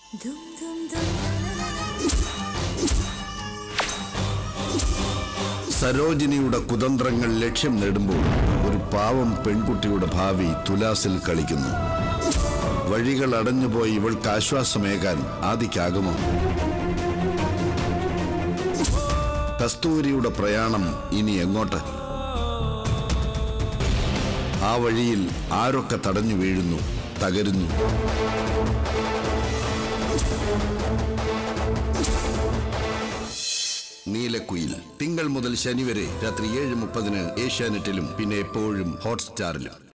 Dum dum dum. സരോജിനിയുടെ കുതന്ത്രങ്ങൾ ലക്ഷ്യം നേടുമ്പോൾ ഒരു പാവം പെൺകുട്ടിയുടെ ഭാവി തുലാസിൽ കളിക്കുന്നു വഴികൾ അടഞ്ഞുപോയി ഇവൾക്ക് ആശ്വാസമേകാൻ ആദിക്കാകുമോ കസ്തൂരിയുടെ പ്രയാണം ഇനി എങ്ങോട്ട് ആ വഴിയിൽ ആരൊക്കെ തടഞ്ഞു വീഴുന്നു തകരുന്നു നീലക്കുയിൽ തിങ്കൾ മുതൽ ശനി വരെ രാത്രി ഏഴ് മുപ്പതിന് ഏഷ്യാനെറ്റിലും പിന്നെ എപ്പോഴും ഹോട്ട്സ്റ്റാറിലും